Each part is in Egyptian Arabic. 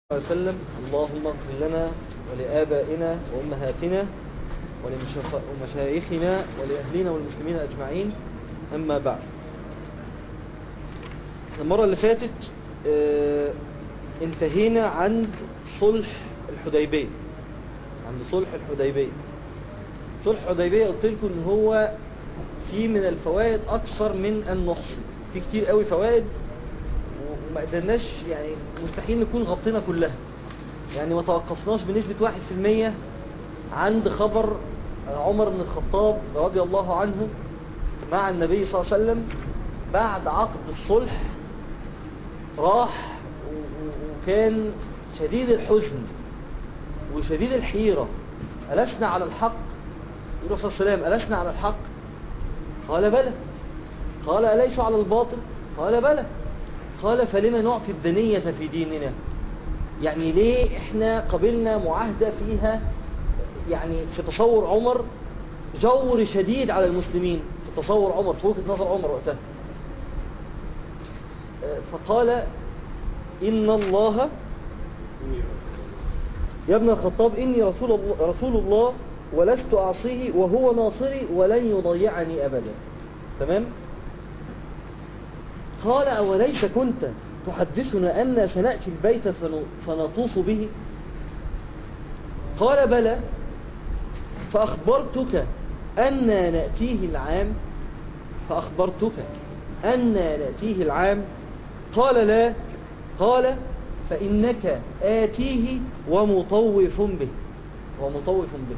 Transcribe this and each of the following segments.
عليه وسلم اللهم اغفر لنا ولآبائنا وأمهاتنا ولمشاف- ومشايخنا ولأهلنا والمسلمين أجمعين أما بعد المرة اللي فاتت آه، انتهينا عند صلح الحديبية عند صلح الحديبية صلح الحديبية قلت لكم ان هو فيه من الفوائد اكثر من ان نحصي في كتير قوي فوائد وما قدرناش يعني مستحيل نكون غطينا كلها يعني ما توقفناش بنسبة واحد في المية عند خبر عمر بن الخطاب رضي الله عنه مع النبي صلى الله عليه وسلم بعد عقد الصلح راح و- و- وكان شديد الحزن وشديد الحيرة ألسنا على الحق يقول صلى الله عليه وسلم ألسنا على الحق قال بلى قال أليس على الباطل قال بلى قال فلما نعطي الدنية في ديننا يعني ليه احنا قبلنا معاهدة فيها يعني في تصور عمر جور شديد على المسلمين في تصور عمر في وجهة نظر عمر وقتها آه، فقال إن الله يا ابن الخطاب إني رسول الله, رسول الله ولست أعصيه وهو ناصري ولن يضيعني أبدا تمام قال أوليس كنت تحدثنا أن سنأتي البيت فن- فنطوف به قال بلى فأخبرتك أن نأتيه العام فأخبرتك أن نأتيه العام قال لا قال فإنك آتيه ومطوف به ومطوف به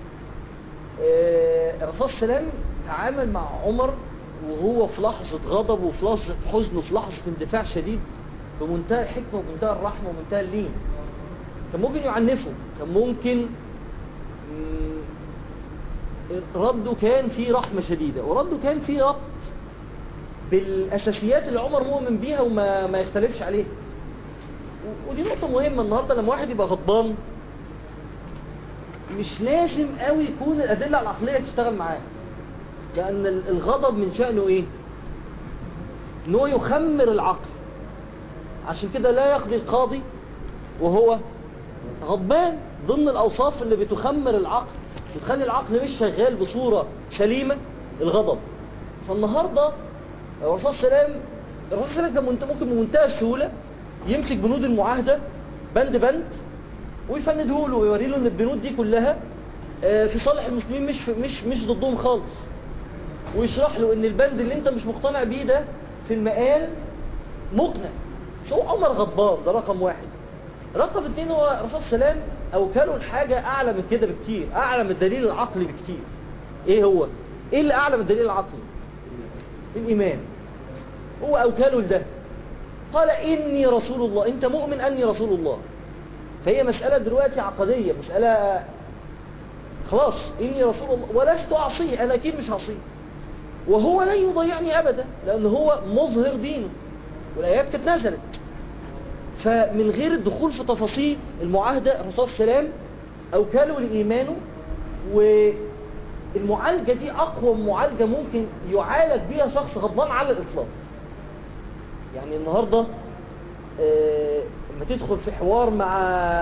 آه، الرسول صلى الله عليه وسلم تعامل مع عمر وهو في لحظة غضب وفي لحظة حزن وفي لحظة اندفاع شديد بمنتهى الحكمة وبمنتهى الرحمة وبمنتهى اللين كان ممكن يعنفه كان ممكن مم، رده كان فيه رحمة شديدة ورده كان فيه ربط بالأساسيات اللي عمر مؤمن بيها وما ما يختلفش عليها و- ودي نقطة مهمة النهاردة لما واحد يبقى غضبان مش لازم قوي يكون الأدلة العقلية تشتغل معاه لأن ال- الغضب من شأنه إيه إنه يخمر العقل عشان كده لا يقضي القاضي وهو غضبان ضمن الأوصاف اللي بتخمر العقل بتخلي العقل مش شغال بصورة سليمة الغضب فالنهاردة الرسول صلى الله عليه وسلم الرسول صلى الله عليه وسلم كان منت- ممكن بمنتهى السهولة يمسك بنود المعاهدة بند بند ويفنده له ويوري له ان البنود دي كلها آه، في صالح المسلمين مش في مش مش ضدهم خالص ويشرح له ان البند اللي انت مش مقتنع بيه ده في المقال مقنع شو عمر غضبان ده رقم واحد رقم اتنين هو الرسول صلى الله عليه وسلم اوكله الحاجة اعلى من كده بكتير اعلى من الدليل العقلي بكتير ايه هو ايه اللي اعلى من الدليل العقلي الايمان هو اوكله لده قال اني رسول الله انت مؤمن اني رسول الله فهي مسألة دلوقتي عقدية مسألة خلاص إني رسول الله ولست أعصيه أنا أكيد مش هعصيه وهو لن يضيعني أبدا لأن هو مظهر دينه والآيات كانت نزلت فمن غير الدخول في تفاصيل المعاهدة الرسول صلى الله عليه وسلم أوكله لإيمانه والمعالجة دي أقوى معالجة ممكن يعالج بيها شخص غضبان على الإطلاق يعني النهاردة آه، لما تدخل في حوار مع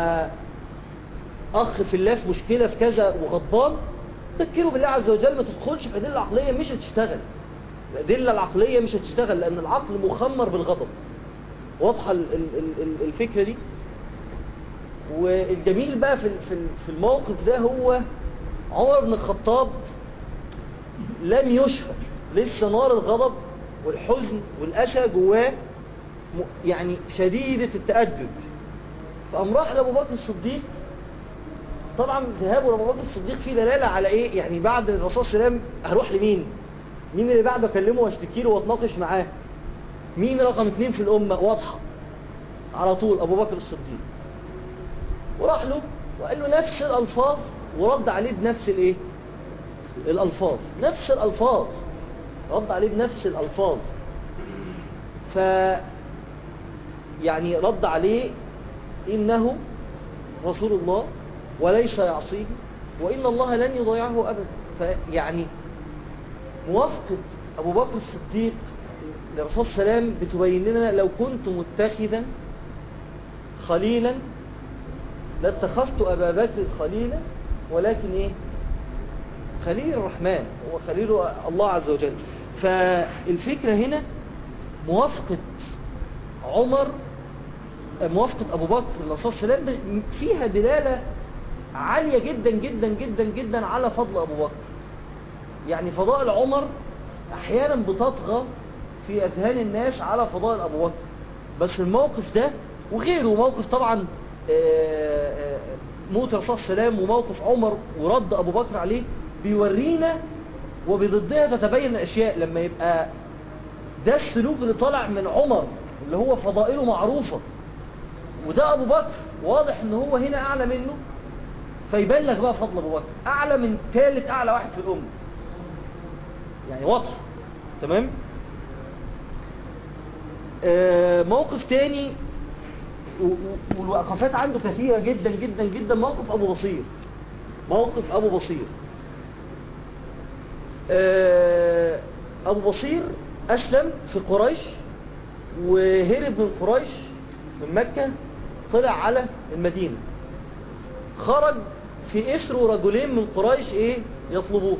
أخ في الله في مشكلة في كذا وغضبان تذكره بالله عز وجل ما تدخلش في أدلة العقلية مش هتشتغل الأدلة العقلية مش هتشتغل لأن العقل مخمر بالغضب واضحة ال- ال- ال- ال- الفكرة دي والجميل بقى في ال- في ال- في الموقف ده هو عمر بن الخطاب لم يشهر لسه نار الغضب والحزن والأسى جواه م- يعني شديدة التأجج فقام راح لأبو بكر الصديق طبعا ذهابه لأبو بكر الصديق فيه دلالة على إيه يعني بعد الرسول صلى الله عليه وسلم هروح لمين مين اللي بعده أكلمه واشتكي له واتناقش معاه مين رقم اتنين في الأمة واضحة على طول أبو بكر الصديق وراح له وقال له نفس الألفاظ ورد عليه بنفس الإيه الألفاظ نفس الألفاظ رد عليه بنفس الألفاظ ف يعني رد عليه إنه رسول الله وليس يعصيه وإن الله لن يضيعه أبدا فيعني موافقة أبو بكر الصديق للرسول صلى الله عليه وسلم بتبين لنا لو كنت متخذا خليلا لاتخذت أبا بكر خليلا ولكن إيه خليل الرحمن هو خليل الله عز وجل فالفكرة هنا موافقة عمر موافقة أبو بكر للرسول صلى الله عليه وسلم فيها دلالة عالية جدا جدا جدا جدا على فضل أبو بكر يعني فضائل عمر أحيانا بتطغى في أذهان الناس على فضائل أبو بكر بس الموقف ده وغيره موقف طبعا آه، آه، موت الرسول صلى الله عليه وسلم وموقف عمر ورد أبو بكر عليه بيورينا وبضدها تتبين الأشياء لما يبقى ده السلوك اللي طالع من عمر اللي هو فضائله معروفة وده أبو بكر واضح ان هو هنا أعلى منه فيبان لك بقى فضل أبو بكر أعلى من ثالث أعلى واحد في الأمة يعني واضح تمام آه، موقف تاني و- و- والوقفات عنده كثيرة جدا جدا جدا موقف أبو بصير موقف أبو بصير آه، أبو بصير أسلم في قريش وهرب من قريش من مكة طلع على المدينة خرج في إسره رجلين من قريش إيه يطلبوه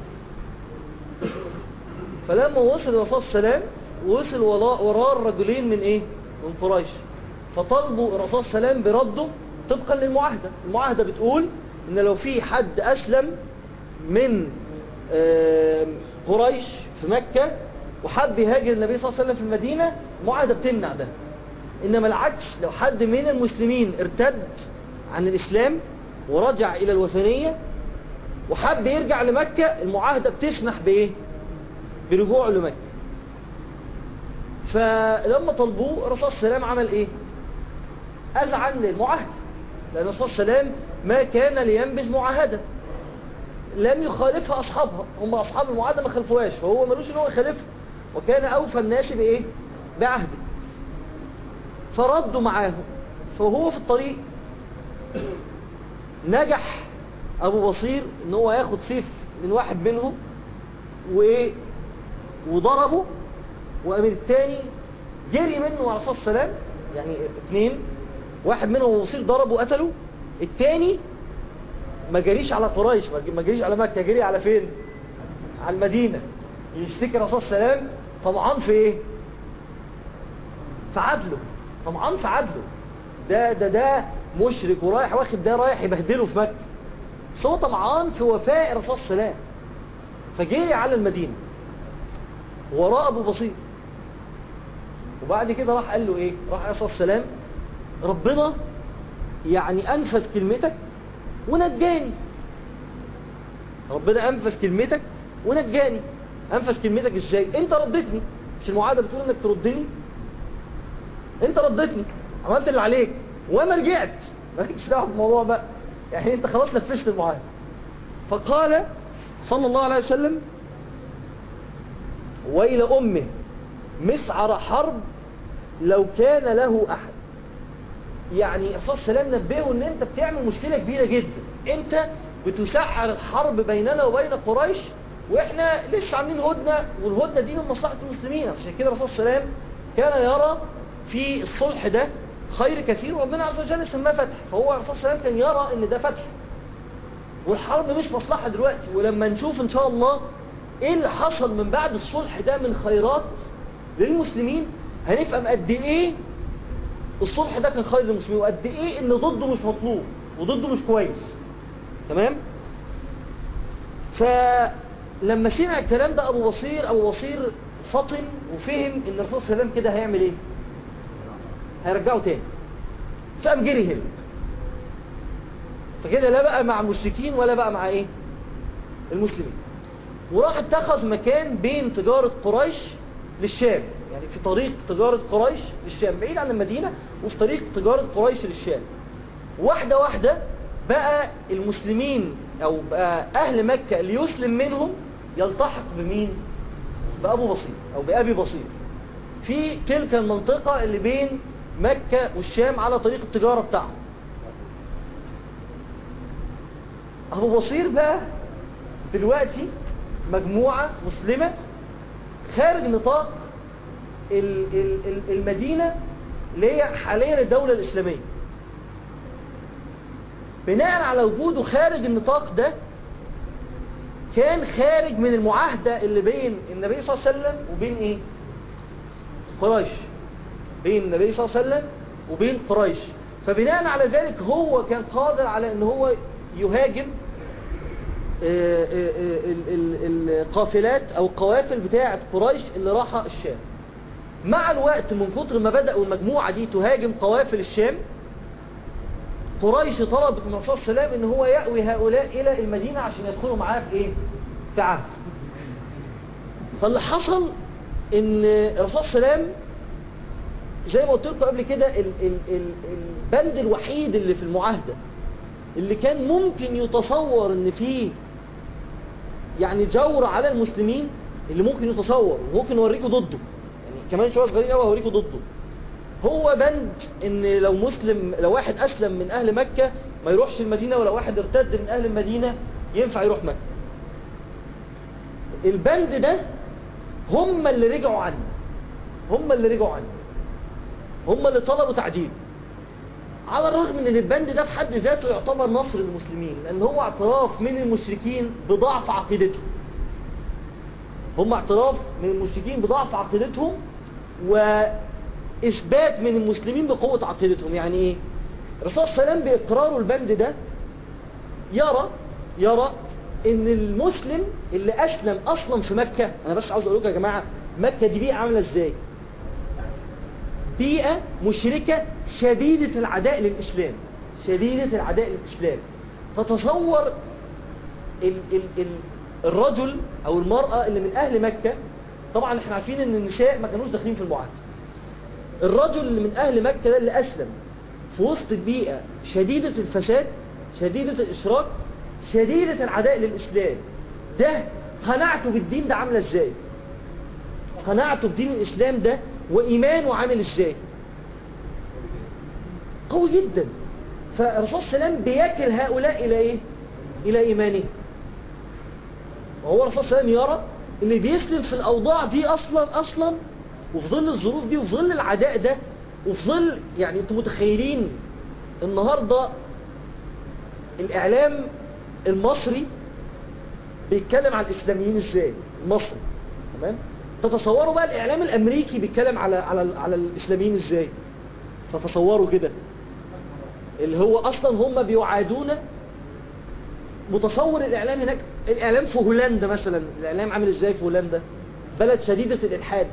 فلما وصل الرسول صلى الله عليه وسلم وصل وراء وراه الرجلين من ايه من قريش فطلبوا الرسول صلى الله عليه وسلم برده طبقا للمعاهدة المعاهدة بتقول ان لو في حد اسلم من آم، قريش في مكة وحب يهاجر النبي صلى الله عليه وسلم في المدينة المعاهدة بتمنع ده انما العكس لو حد من المسلمين ارتد عن الاسلام ورجع الى الوثنية وحب يرجع لمكة المعاهدة بتسمح بايه برجوعه لمكة فلما طلبوه الرسول صلى الله عليه وسلم عمل ايه اذعن للمعاهدة لان الرسول صلى الله عليه وسلم ما كان لينبذ معاهدة لم يخالفها اصحابها هم اصحاب المعاهدة ما خلفوهاش فهو ملوش ان هو يخالفها وكان اوفى الناس بايه بعهده فردوا معاه فهو في الطريق نجح ابو بصير ان هو ياخد سيف من واحد منهم وايه وضربه وامير التاني جري منه على الرسول صلى الله عليه وسلم يعني اتنين واحد منهم ابو بصير ضربه وقتله التاني ما جريش على قريش ما جريش على مكة جري على فين على المدينة يشتكي الرسول صلى الله عليه وسلم طمعان في ايه في عدله طمعان في عدله ده ده ده مشرك ورايح واخد ده رايح يبهدله في مكة بس هو طمعان في وفاء الرسول صلى الله عليه وسلم فجري على المدينة وراء ابو بصير وبعد كده راح قال له ايه راح عليه الصلاه والسلام ربنا يعني انفذ كلمتك ونجاني ربنا انفذ كلمتك ونجاني انفذ كلمتك ازاي انت ردتني مش المعاهده بتقول انك تردني انت ردتني عملت اللي عليك وانا رجعت مالكش دعوه بالموضوع بقى يعني انت خلاص نفذت المعاهده فقال صلى الله عليه وسلم ويل أمه مسعر حرب لو كان له أحد يعني الرسول صلى الله عليه وسلم نبهه ان انت بتعمل مشكلة كبيرة جدا انت بتسعر الحرب بيننا وبين قريش واحنا لسه عاملين هدنة والهدنة دي من مصلحة المسلمين عشان كده الرسول صلى الله عليه وسلم كان يرى في الصلح ده خير كثير وربنا عز وجل سماه فتح فهو الرسول صلى الله عليه وسلم كان يرى ان ده فتح والحرب مش مصلحة دلوقتي ولما نشوف ان شاء الله ايه اللي حصل من بعد الصلح ده من خيرات للمسلمين هنفهم قد ايه الصلح ده كان خير للمسلمين وقد ايه ان ضده مش مطلوب وضده مش كويس تمام فلما سمع الكلام ده ابو بصير ابو بصير فطن وفهم ان الرسول صلى الله عليه وسلم كده هيعمل ايه هيرجعه تاني فقام جري هنا فكده لا بقى مع المشركين ولا بقى مع ايه المسلمين وراح اتخذ مكان بين تجارة قريش للشام يعني في طريق تجارة قريش للشام بعيد عن المدينة وفي طريق تجارة قريش للشام واحدة واحدة بقى المسلمين او بقى اهل مكة اللي يسلم منهم يلتحق بمين بأبو بصير او بأبي بصير في تلك المنطقة اللي بين مكة والشام على طريق التجارة بتاعهم أبو بصير بقى دلوقتي مجموعة مسلمة خارج نطاق ال- ال- ال- المدينة اللي هي حاليا الدولة الإسلامية بناء على وجوده خارج النطاق ده كان خارج من المعاهدة اللي بين النبي صلى الله عليه وسلم وبين ايه قريش بين النبي صلى الله عليه وسلم وبين قريش فبناء على ذلك هو كان قادر على ان هو يهاجم آه، آه، آه، ال- ال- القافلات او القوافل بتاعة قريش اللي راحة الشام مع الوقت من كتر ما بدأوا المجموعة دي تهاجم قوافل الشام قريش طلبت من الرسول صلى الله عليه وسلم ان هو يأوي هؤلاء الى المدينة عشان يدخلوا معاه في ايه في عهد فاللي حصل ان الرسول صلى الله عليه وسلم زي ما قلت لكم قبل كده ال- ال- ال- البند الوحيد اللي في المعاهدة اللي كان ممكن يتصور ان فيه يعني جور على المسلمين اللي ممكن يتصور وممكن اوريكم ضده يعني كمان شويه صغيرين قوي هوريكم ضده هو بند ان لو مسلم لو واحد اسلم من اهل مكة ما يروحش المدينة ولو واحد ارتد من اهل المدينة ينفع يروح مكة البند ده هم اللي رجعوا عنه هم اللي رجعوا عنه هم اللي طلبوا تعديل على الرغم من ان البند ده في حد ذاته يعتبر نصر للمسلمين لان هو اعتراف من المشركين بضعف عقيدتهم هم اعتراف من المشركين بضعف عقيدتهم واثبات من المسلمين بقوة عقيدتهم يعني ايه الرسول صلى الله عليه وسلم باقراره البند ده يرى يرى ان المسلم اللي اسلم اصلا في مكة انا بس عاوز اقول لكم يا جماعة مكة دي بيئة عاملة ازاي بيئة مشركة شديدة العداء للإسلام شديدة العداء للإسلام فتصور ال ال ال الرجل أو المرأة اللي من أهل مكة طبعا احنا عارفين ان النساء ما كانوش داخلين في المعاهدة الرجل اللي من أهل مكة ده اللي أسلم في وسط بيئة شديدة الفساد شديدة الإشراك شديدة العداء للإسلام ده قناعته بالدين ده عاملة ازاي قناعته بدين الإسلام ده وإيمانه عامل إزاي قوي جدا فالرسول صلى الله عليه وسلم بيكل هؤلاء إلى إيه إلى إيمانه وهو الرسول صلى الله عليه وسلم يرى اللي بيسلم في الأوضاع دي أصلا أصلا وفي ظل الظروف دي وفي ظل العداء ده وفي ظل يعني انتم متخيلين النهاردة الإعلام المصري بيتكلم عن الإسلاميين إزاي المصري تمام تتصوروا بقى الإعلام الأمريكي بيتكلم على على على الإسلاميين إزاي فتصوروا كده اللي هو أصلا هم بيعادون متصور الإعلام هناك الإعلام في هولندا مثلا الإعلام عامل إزاي في هولندا بلد شديدة الإلحاد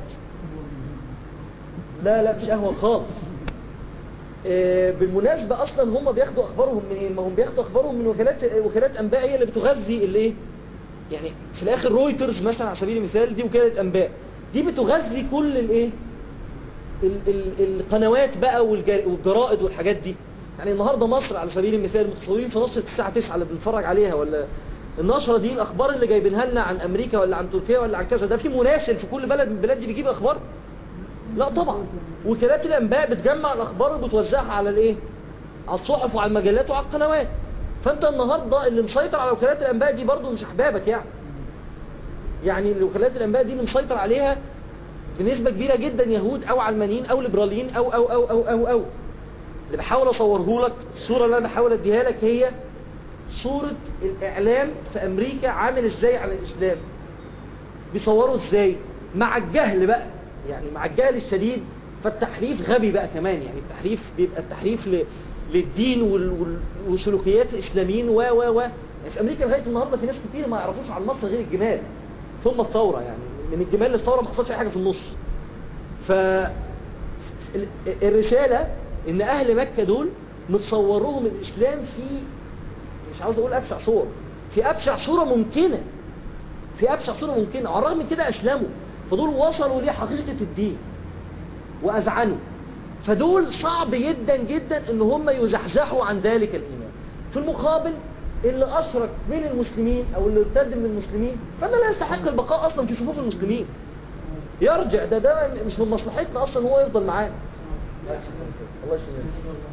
لا لا مش قهوة خالص آه، بالمناسبة أصلا هم بياخدوا أخبارهم من إيه؟ ما هم بياخدوا أخبارهم من وكالات وكالات أنباء هي اللي بتغذي الإيه يعني في الاخر رويترز مثلا على سبيل المثال دي وكالة انباء دي بتغذي كل الايه ال- ال- القنوات بقى والجر- والجرائد والحاجات دي يعني النهاردة مصر على سبيل المثال متصورين في نص الساعة 9 اللي بنتفرج عليها ولا النشرة دي الاخبار اللي جايبينها لنا عن امريكا ولا عن تركيا ولا عن كذا ده في مراسل في كل بلد من البلاد دي بيجيب اخبار لا طبعا وكالات الانباء بتجمع الاخبار وبتوزعها على الايه على الصحف وعلى المجلات وعلى القنوات فانت النهاردة اللي مسيطر على وكالات الانباء دي برضو مش احبابك يعني يعني وكالات الانباء دي اللي مسيطر عليها بنسبة كبيرة جدا يهود او علمانيين او ليبراليين او او او او او او اللي بحاول اصوره لك الصورة اللي انا بحاول اديها لك هي صورة الاعلام في امريكا عامل ازاي على الاسلام بيصوروا ازاي مع الجهل بقى يعني مع الجهل الشديد فالتحريف غبي بقى كمان يعني التحريف بيبقى التحريف ل... للدين وال... وال... وسلوكيات الاسلاميين و و و يعني في امريكا لغايه النهارده في ناس كتير ما يعرفوش عن مصر غير الجمال ثم الثوره يعني من الجمال للثوره ما حصلش اي حاجه في النص ف ال- الرساله ان اهل مكه دول متصورهم الاسلام في مش عاوز اقول ابشع صور في ابشع صوره ممكنه في ابشع صوره ممكنه على الرغم من كده اسلموا فدول وصلوا لحقيقه الدين واذعنوا فدول صعب جدا جدا ان هم يزحزحوا عن ذلك الايمان في المقابل اللي اشرك من المسلمين او اللي ارتد من المسلمين فده لا يستحق البقاء اصلا في صفوف المسلمين يرجع ده ده مش من مصلحتنا اصلا هو يفضل معانا الله يسلمك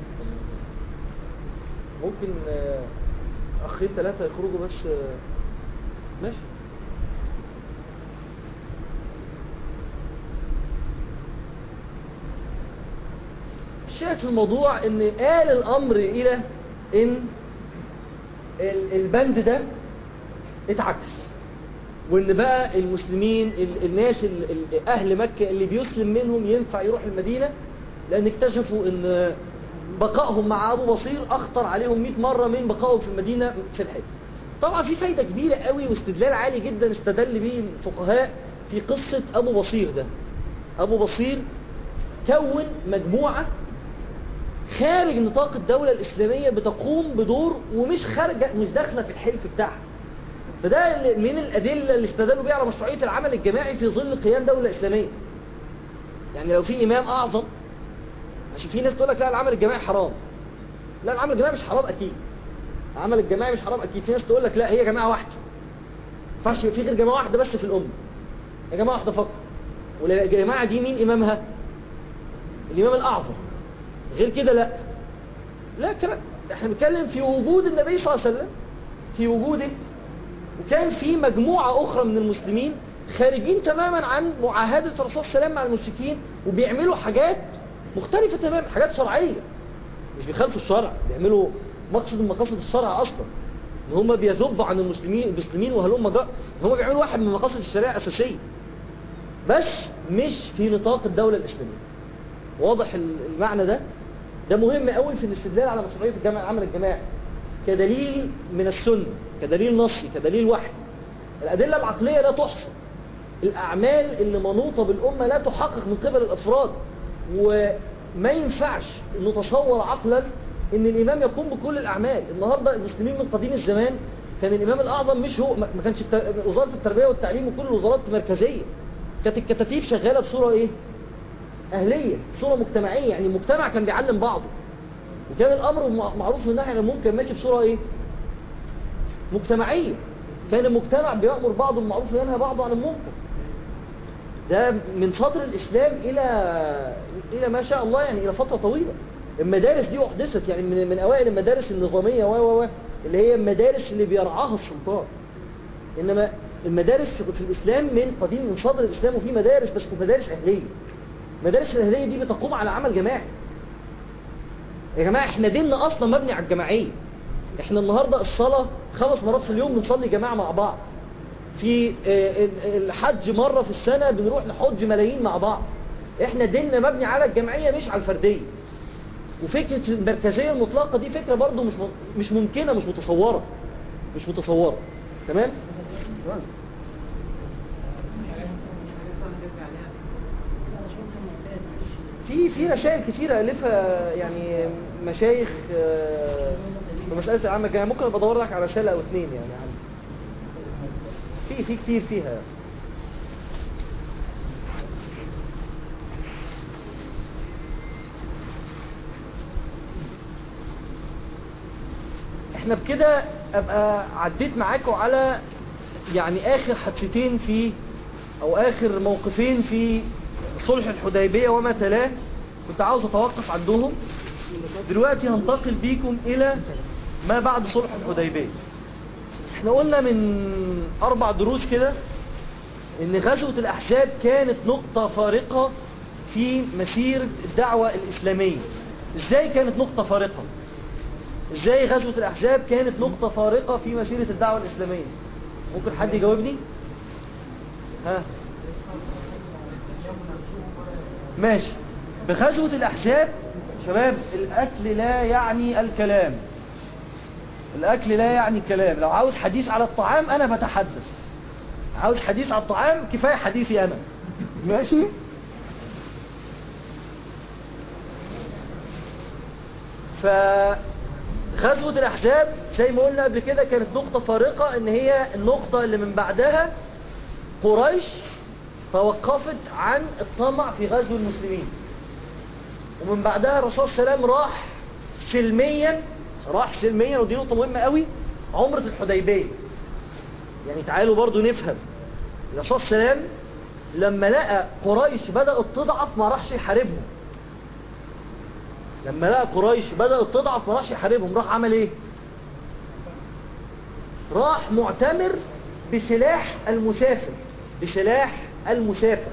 ممكن آه، اخين ثلاثة يخرجوا بس آه، ماشي الشاهد في الموضوع ان آل الامر الى ان ال- البند ده اتعكس وان بقى المسلمين ال- الناس ال- ال- اهل مكة اللي بيسلم منهم ينفع يروح المدينة لان اكتشفوا ان بقائهم مع ابو بصير اخطر عليهم 100 مرة من بقائهم في المدينة في الحج طبعا في فايدة كبيرة قوي واستدلال عالي جدا استدل به الفقهاء في قصة ابو بصير ده ابو بصير كون مجموعة خارج نطاق الدولة الإسلامية بتقوم بدور ومش خارجة مش داخلة في الحلف بتاعها فده اللي- من الأدلة اللي استدلوا بيها على مشروعية العمل الجماعي في ظل قيام دولة إسلامية يعني لو في إمام أعظم عشان في ناس تقول لك لا العمل الجماعي حرام لا العمل الجماعي مش حرام أكيد العمل الجماعي مش حرام أكيد في ناس تقول لك لا هي جماعة واحدة ما ينفعش يبقى في غير جماعة واحدة بس في الأمة هي جماعة واحدة فقط والجماعة دي مين إمامها الإمام الأعظم غير كده لا لا كلام احنا بنتكلم في وجود النبي صلى الله عليه وسلم في وجوده وكان في مجموعة أخرى من المسلمين خارجين تماما عن معاهدة الرسول صلى الله عليه وسلم مع المشركين وبيعملوا حاجات مختلفة تماما حاجات شرعية مش بيخالفوا الشرع بيعملوا مقصد من مقاصد الشرع أصلا ان هم بيذبوا عن المسلمين المسلمين وهلهم جاء هم بيعملوا واحد من مقاصد الشريعة الأساسية بس مش في نطاق الدولة الإسلامية واضح المعنى ده ده مهم قوي في الاستدلال على مشروعية الجامع العمل الجماعي كدليل من السنة كدليل نصي كدليل وحي الأدلة العقلية لا تحصى الأعمال اللي منوطة بالأمة لا تحقق من قبل الأفراد وما ينفعش نتصور عقلا ان الإمام يقوم بكل الأعمال النهاردة المسلمين من قديم الزمان كان الإمام الأعظم مش هو ما كانش الت- وزارة التربية والتعليم وكل الوزارات مركزية كانت الكتاتيب شغالة بصورة ايه أهلية صورة مجتمعية يعني المجتمع كان بيعلم بعضه وكان الأمر مع- معروف من ناحية ممكن ماشي بصورة إيه مجتمعية كان المجتمع بيأمر بعضه بالمعروف وينهى بعضه عن المنكر ده من صدر الإسلام إلى إلى ما شاء الله يعني إلى فترة طويلة المدارس دي أحدثت يعني من, من أوائل المدارس النظامية و و و اللي هي المدارس اللي بيرعاها السلطان إنما المدارس في في الإسلام من قديم من صدر الإسلام وفي مدارس بس مدارس أهلية مدارس الأهلية دي بتقوم على عمل جماعي يا جماعة احنا ديننا أصلا مبني على الجماعية احنا النهاردة الصلاة خمس مرات في اليوم بنصلي جماعة مع بعض في آه، ال- الحج مرة في السنة بنروح نحج ملايين مع بعض احنا ديننا مبني على الجمعية مش على الفردية وفكرة المركزية المطلقة دي فكرة برضو مش م- مش ممكنة مش متصورة مش متصورة تمام في في رسائل كتيرة ألفها يعني مشايخ آه، في مسألة العامة الجامعية ممكن أبقى أدور لك على رسالة أو اتنين يعني عندي في في كتير فيها احنا بكده ابقى عديت معاكم على يعني اخر حادثتين في او اخر موقفين في صلح الحديبية وما تلاه كنت عاوز اتوقف عندهم دلوقتي هنتقل بيكم الى ما بعد صلح الحديبية احنا قلنا من اربع دروس كده ان غزوة الاحزاب كانت نقطة فارقة في مسيرة الدعوة الاسلامية ازاي كانت نقطة فارقة ازاي غزوة الاحزاب كانت نقطة فارقة في مسيرة الدعوة الاسلامية ممكن حد يجاوبني ها ماشي بغزوة الأحزاب شباب الأكل لا يعني الكلام الأكل لا يعني الكلام لو عاوز حديث على الطعام أنا بتحدث عاوز حديث على الطعام كفاية حديثي أنا ماشي فغزوة الأحزاب زي ما قلنا قبل كده كانت نقطة فارقة ان هي النقطة اللي من بعدها قريش توقفت عن الطمع في غزو المسلمين ومن بعدها الرسول صلى الله عليه وسلم راح سلميا راح سلميا ودي نقطة مهمة قوي عمرة الحديبية يعني تعالوا برضو نفهم الرسول صلى الله عليه وسلم لما لقى قريش بدأت تضعف ما راحش يحاربهم لما لقى قريش بدأت تضعف ما راحش يحاربهم راح عمل ايه راح معتمر بسلاح المسافر بسلاح المسافر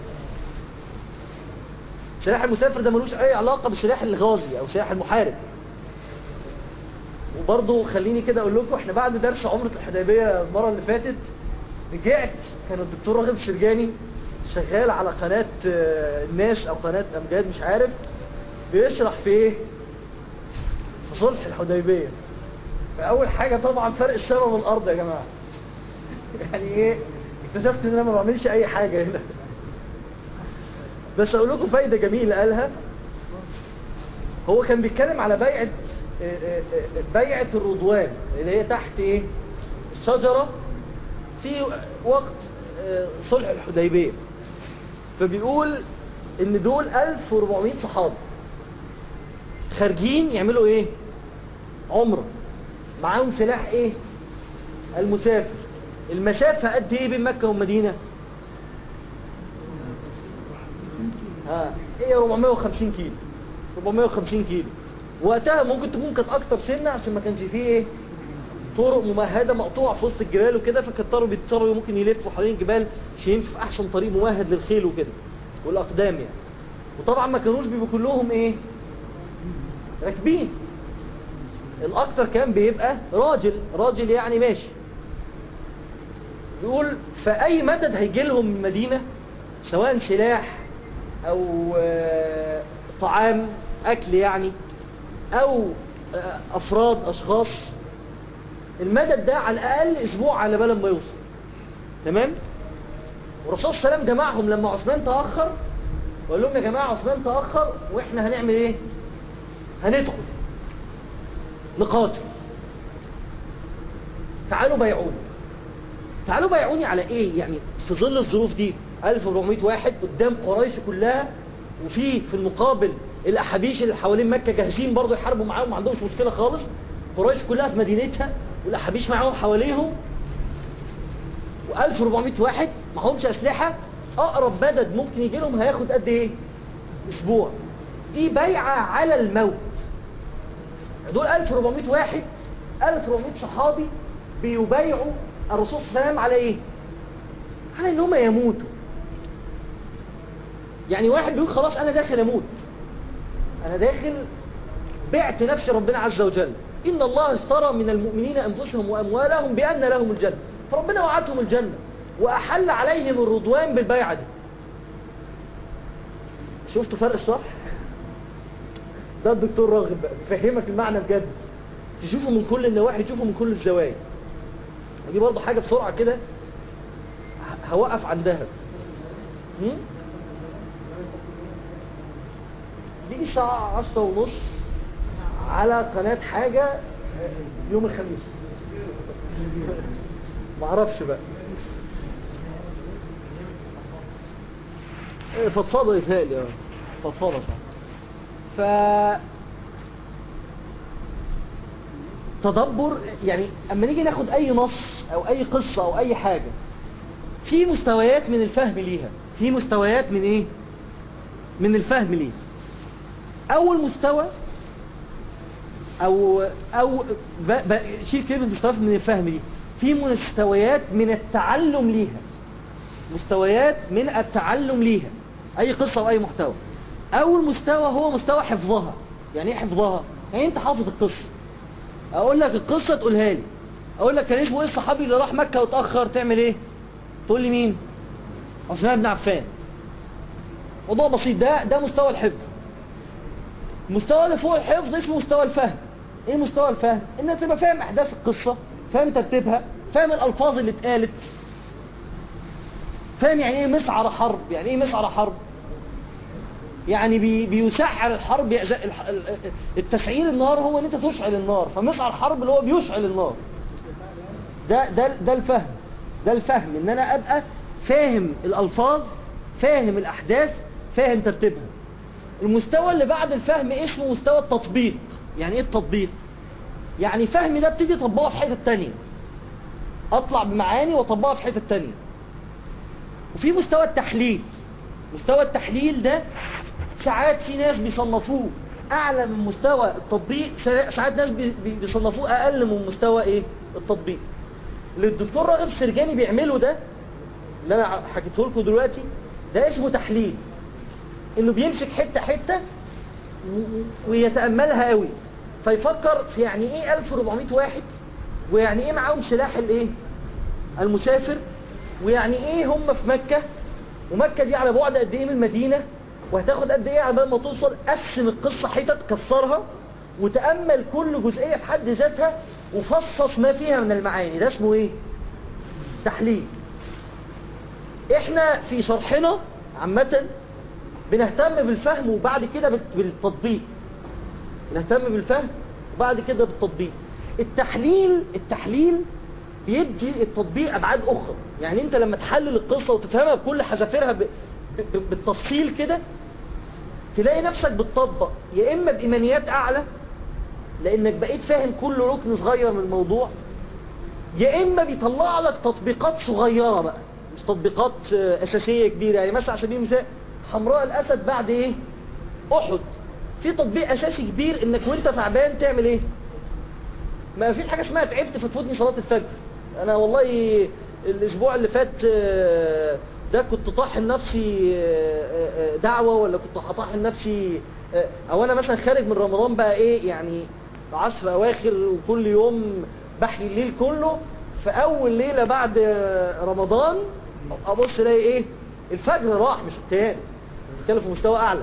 سلاح المسافر ده ملوش اي علاقة بسلاح الغازي او سلاح المحارب وبرضه خليني كده اقول لكم احنا بعد درس عمرة الحديبية المرة اللي فاتت رجعت كان الدكتور راغب السرجاني شغال على قناة آه، الناس او قناة امجاد مش عارف بيشرح في ايه في صلح الحديبية فاول حاجة طبعا فرق السماء من الارض يا جماعة يعني ايه اكتشفت ان انا ما بعملش اي حاجة هنا بس اقول لكم فايدة جميلة قالها هو كان بيتكلم على بيعة بيعة الرضوان اللي هي تحت ايه الشجرة في وقت آه، صلح الحديبية فبيقول ان دول 1400 صحابي خارجين يعملوا ايه عمرة معاهم سلاح ايه المسافر المسافة قد ايه بين مكة والمدينة ها ايه 450 كيلو 450 كيلو وقتها ممكن تكون كانت اكتر سنة عشان ما كانش فيه ايه طرق ممهدة مقطوعة في وسط الجبال وكده فكتروا بيتصروا ممكن يلفوا حوالين الجبال عشان يمشوا في احسن طريق ممهد للخيل وكده والاقدام يعني وطبعا ما كانوش بيبقوا كلهم ايه راكبين الاكتر كان بيبقى راجل راجل يعني ماشي بيقول فاي مدد هيجي لهم من المدينة سواء سلاح او آه، طعام اكل يعني او آه، افراد اشخاص المدد ده على الاقل اسبوع على بال ما يوصل تمام والرسول صلى الله عليه وسلم جمعهم لما عثمان تاخر وقال لهم يا جماعه عثمان تاخر واحنا هنعمل ايه هندخل نقاتل تعالوا بيعوني تعالوا بيعوني على ايه يعني في ظل الظروف دي 1400 واحد قدام قريش كلها وفي في المقابل الاحابيش اللي حوالين مكة جاهزين برضه يحاربوا معاهم ما عندهمش مشكلة خالص قريش كلها في مدينتها والاحابيش معاهم حواليهم و1400 واحد معهمش اسلحة اقرب مدد ممكن يجي لهم هياخد قد ايه اسبوع دي بيعة على الموت دول 1400 واحد 1400 صحابي بيبايعوا الرسول صلى الله عليه وسلم على ايه على ان هم يموتوا يعني واحد بيقول خلاص انا داخل اموت انا داخل بعت نفسي ربنا عز وجل ان الله اشترى من المؤمنين انفسهم واموالهم بان لهم الجنة فربنا وعدهم الجنة واحل عليهم الرضوان بالبيعة دي شفتوا فرق الشرح ده الدكتور راغب بقى فهمك المعنى بجد تشوفه من كل النواحي تشوفه من كل الزوايا دي برضه حاجة بسرعة كده ه- هوقف عندها هم؟ دي الساعة عشرة ونص على قناة حاجة آه، يوم الخميس معرفش بقى إيه، فضفاضة يتهيألي اه فضفاضة صح ف تدبر يعني اما نيجي ناخد اي نص او اي قصة او اي حاجة في مستويات من الفهم ليها في مستويات من ايه من الفهم ليها اول مستوى او او ب... ب... شيل كلمة مستوى من الفهم دي في مستويات من التعلم ليها مستويات من التعلم ليها اي قصة او اي محتوى اول مستوى هو مستوى حفظها يعني ايه حفظها يعني انت حافظ القصة اقول لك القصة تقولها لي اقول لك كان اسمه ايه الصحابي اللي راح مكة وتأخر تعمل ايه تقول لي مين عثمان بن عفان موضوع بسيط ده ده مستوى الحفظ المستوى اللي فوق الحفظ اسمه مستوى الفهم ايه مستوى الفهم انك تبقى فاهم احداث القصة فاهم ترتيبها فاهم الالفاظ اللي اتقالت فاهم يعني ايه مسعر حرب يعني ايه مسعر حرب يعني بي بيسعر الحرب يأز- الح- ال- التسعير النار هو ان انت تشعل النار فمسعر حرب اللي هو بيشعل النار ده ده ده الفهم ده الفهم ان انا ابقى فاهم الالفاظ فاهم الاحداث فاهم ترتيبها المستوى اللي بعد الفهم اسمه مستوى التطبيق يعني ايه التطبيق يعني فهمي ده ابتدي اطبقه في حته تانية اطلع بمعاني واطبقها في حته تانية وفي مستوى التحليل مستوى التحليل ده ساعات في ناس بيصنفوه اعلى من مستوى التطبيق ساعات ناس بي- بي- بيصنفوه اقل من مستوى ايه التطبيق اللي الدكتور راغب السرجاني بيعمله ده اللي انا حكيته لكم دلوقتي ده اسمه تحليل انه بيمسك حته حته و- ويتاملها قوي فيفكر في يعني ايه 1400 واحد ويعني ايه معاهم سلاح الايه المسافر ويعني ايه هم في مكة ومكة دي على بعد قد ايه من المدينة وهتاخد قد ايه عبال ما توصل قسم القصة حتت كسرها وتأمل كل جزئية في حد ذاتها وفصص ما فيها من المعاني ده اسمه ايه تحليل احنا في شرحنا عامة بنهتم بالفهم وبعد كده بت- بالتطبيق نهتم بالفهم وبعد كده بالتطبيق التحليل التحليل بيدي التطبيق ابعاد اخرى يعني انت لما تحلل القصة وتفهمها بكل حذافيرها ب- ب- بالتفصيل كده تلاقي نفسك بتطبق يا اما بايمانيات اعلى لانك بقيت فاهم كل ركن صغير من الموضوع يا اما بيطلع لك تطبيقات صغيرة بقى مش تطبيقات آه، اساسية كبيرة يعني مثلا على سبيل المثال حمراء الاسد بعد ايه احد في تطبيق اساسي كبير انك وانت تعبان تعمل ايه ما فيش حاجة اسمها تعبت فتفوتني صلاة الفجر انا والله الاسبوع اللي فات آه، ده كنت طاحن نفسي آه، آه، دعوة ولا كنت هطاحن نفسي آه، او انا مثلا خارج من رمضان بقى ايه يعني عشر اواخر وكل يوم بحيي الليل كله في اول ليلة بعد آه، رمضان ابص الاقي ايه الفجر راح مش التاني بنتكلم في مستوى اعلى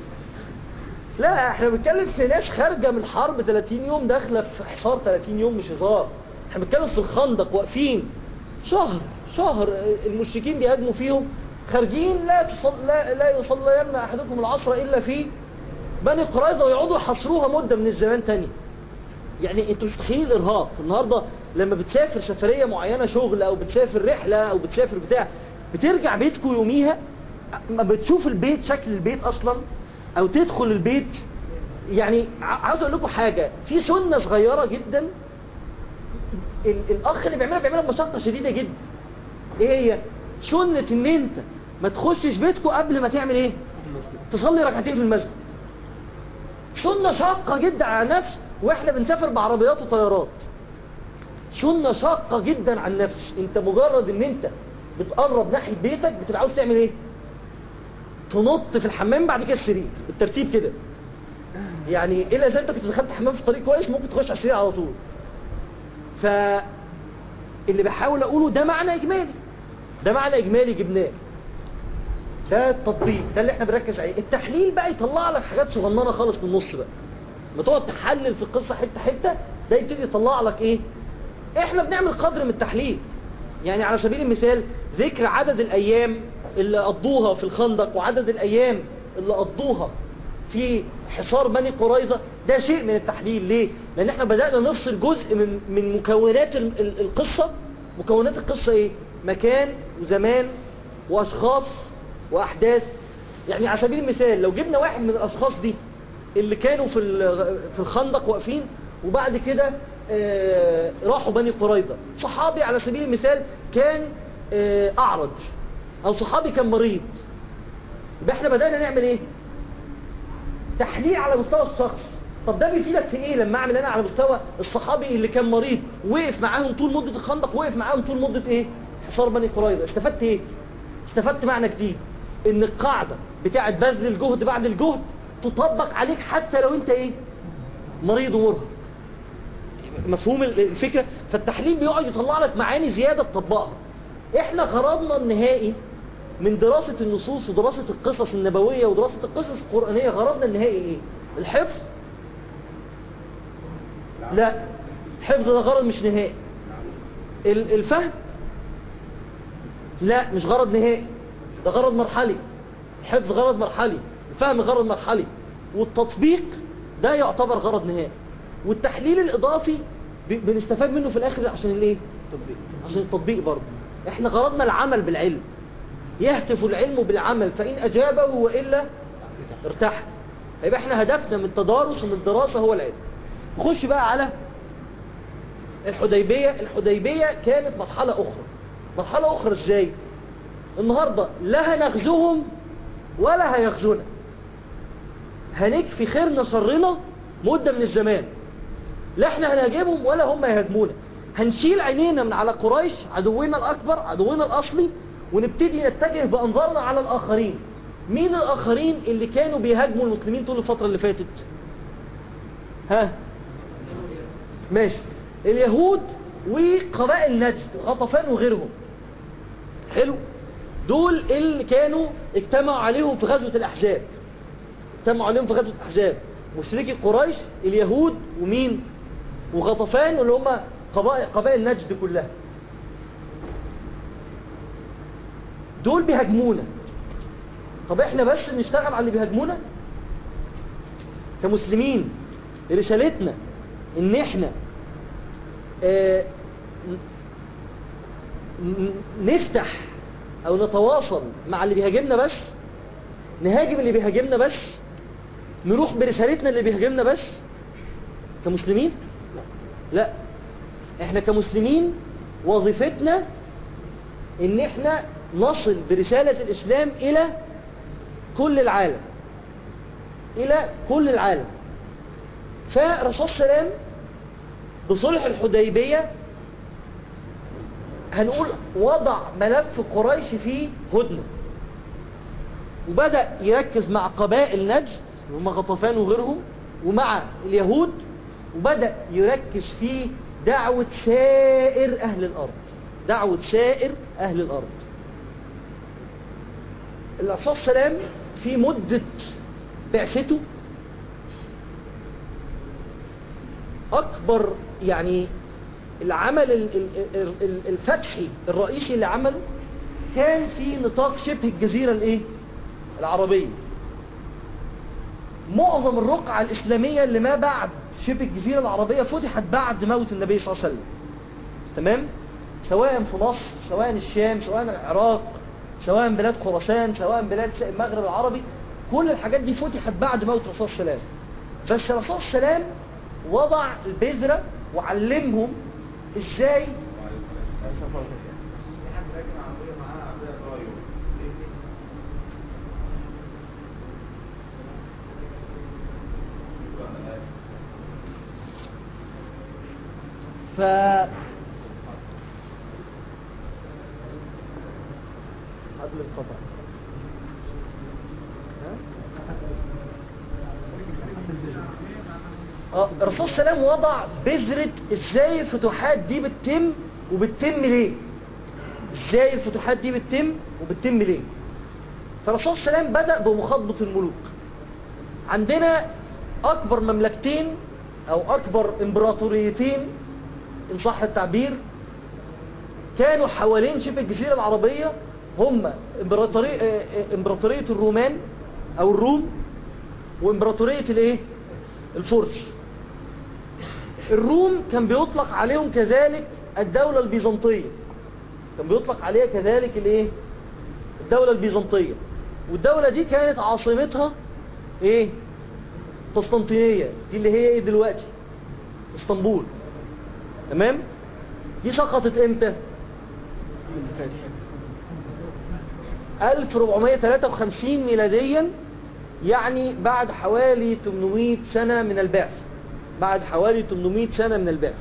لا احنا بنتكلم في ناس خارجة من حرب 30 يوم داخلة في حصار 30 يوم مش هزار احنا بنتكلم في الخندق واقفين شهر شهر المشركين بيهاجموا فيهم خارجين لا تصل لا, لا يصلين احدكم العصر الا في بني قريظه ويقعدوا يحصروها مده من الزمان تاني يعني انتوا مش متخيلين الارهاق النهارده لما بتسافر سفريه معينه شغل او بتسافر رحله او بتسافر بتاع بترجع بيتكم يوميها ما بتشوف البيت شكل البيت اصلا او تدخل البيت يعني ع- عاوز اقول لكم حاجه في سنه صغيره جدا ال- الاخ اللي بيعملها بيعملها بمشقه شديده جدا ايه هي سنه ان انت ما تخشش بيتكم قبل ما تعمل ايه تصلي ركعتين في المسجد سنه شاقه جدا على النفس واحنا بنسافر بعربيات وطيارات سنه شاقه جدا على النفس انت مجرد ان انت بتقرب ناحيه بيتك بتبقى عاوز تعمل ايه تنط في الحمام بعد كده السرير بالترتيب كده يعني الا اذا انت كنت دخلت حمام في طريق كويس ممكن تخش على السرير على طول ف اللي بحاول اقوله ده معنى اجمالي ده معنى اجمالي جبناه ده التطبيق ده اللي احنا بنركز عليه التحليل بقى يطلع لك حاجات صغننه خالص من النص بقى ما تقعد تحلل في القصه حته حته ده يبتدي يطلع لك ايه احنا بنعمل قدر من التحليل يعني على سبيل المثال ذكر عدد الايام اللي قضوها في الخندق وعدد الايام اللي قضوها في حصار بني قريظة ده شيء من التحليل ليه؟ لان احنا بدأنا نفصل جزء من, من مكونات ال- ال- القصة مكونات القصة ايه؟ مكان وزمان واشخاص واحداث يعني على سبيل المثال لو جبنا واحد من الاشخاص دي اللي كانوا في ال- في الخندق واقفين وبعد كده آه، راحوا بني قريظة صحابي على سبيل المثال كان آه، اعرج او صحابي كان مريض يبقى احنا بدأنا نعمل ايه تحليل على مستوى الشخص طب ده بيفيدك في ايه لما اعمل انا على مستوى الصحابي اللي كان مريض وقف معاهم طول مدة الخندق وقف معاهم طول مدة ايه حصار بني قريظة استفدت ايه استفدت معنى جديد ان القاعدة بتاعت بذل الجهد بعد الجهد تطبق عليك حتى لو انت ايه مريض ومرهق مفهوم ال- الفكرة فالتحليل بيقعد يطلع لك معاني زيادة تطبقها احنا غرضنا النهائي من دراسة النصوص ودراسة القصص النبوية ودراسة القصص القرآنية غرضنا النهائي ايه الحفظ لا الحفظ ده غرض مش نهائي ال- الفهم لا مش غرض نهائي ده غرض مرحلي الحفظ غرض مرحلي الفهم غرض مرحلي والتطبيق ده يعتبر غرض نهائي والتحليل الإضافي ب- بنستفاد منه في الآخر عشان الايه عشان التطبيق برضه احنا غرضنا العمل بالعلم يهتف العلم بالعمل فإن أجابه وإلا ارتاح يبقى احنا هدفنا من التدارس ومن الدراسة هو العلم نخش بقى على الحديبية الحديبية كانت مرحلة أخرى مرحلة أخرى ازاي النهاردة لا هنغزوهم ولا هيغزونا هنكفي خيرنا شرنا مدة من الزمان لا احنا هنهاجمهم ولا هم يهاجمونا هنشيل عينينا من على قريش عدونا الأكبر عدونا الأصلي ونبتدي نتجه بأنظارنا على الآخرين مين الآخرين اللي كانوا بيهاجموا المسلمين طول الفترة اللي فاتت ها ماشي اليهود وقبائل نجد غطفان وغيرهم حلو دول اللي كانوا اجتمعوا عليهم في غزوة الأحزاب اجتمعوا عليهم في غزوة الأحزاب مشركي قريش اليهود ومين وغطفان اللي هم قبائل, قبائل نجد كلها دول بيهاجمونا طب احنا بس نشتغل على اللي بيهاجمونا كمسلمين رسالتنا ان احنا اه نفتح او نتواصل مع اللي بيهاجمنا بس نهاجم اللي بيهاجمنا بس نروح برسالتنا اللي بيهاجمنا بس كمسلمين لا احنا كمسلمين وظيفتنا ان احنا نصل برسالة الاسلام الى كل العالم الى كل العالم فرسول السلام بصلح الحديبية هنقول وضع ملف قريش في هدنة وبدأ يركز مع قبائل نجد هم غطفان وغيرهم ومع اليهود وبدأ يركز في دعوة سائر أهل الأرض دعوة سائر أهل الأرض الرسول صلى الله عليه وسلم في مدة بعثته أكبر يعني العمل الفتحي الرئيسي اللي عمله كان في نطاق شبه الجزيرة الايه العربية معظم الرقعة الإسلامية اللي ما بعد شبه الجزيرة العربية فتحت بعد موت النبي صلى الله عليه وسلم تمام سواء في مصر سواء الشام سواء العراق سواء بلاد خراسان سواء بلاد المغرب العربي كل الحاجات دي فتحت بعد موت الرسول صلى الله عليه وسلم بس الرسول صلى الله عليه وسلم وضع البذرة وعلمهم ازاي ف قبل القطع اه الرسول صلى الله عليه وسلم وضع بذرة ازاي الفتوحات دي بتتم وبتتم ليه ازاي الفتوحات دي بتتم وبتتم ليه فالرسول صلى الله عليه وسلم بدأ بمخاطبة الملوك عندنا اكبر مملكتين او اكبر امبراطوريتين ان صح التعبير كانوا حوالين شبه الجزيرة العربية هم امبراطورية, امبراطورية الرومان او الروم وامبراطورية الايه الفرس الروم كان بيطلق عليهم كذلك الدولة البيزنطية كان بيطلق عليها كذلك الايه الدولة البيزنطية والدولة دي كانت عاصمتها ايه قسطنطينية دي اللي هي ايه دلوقتي اسطنبول تمام دي سقطت امتى 1453 ميلاديا يعني بعد حوالي 800 سنة من البعث بعد حوالي 800 سنة من البعث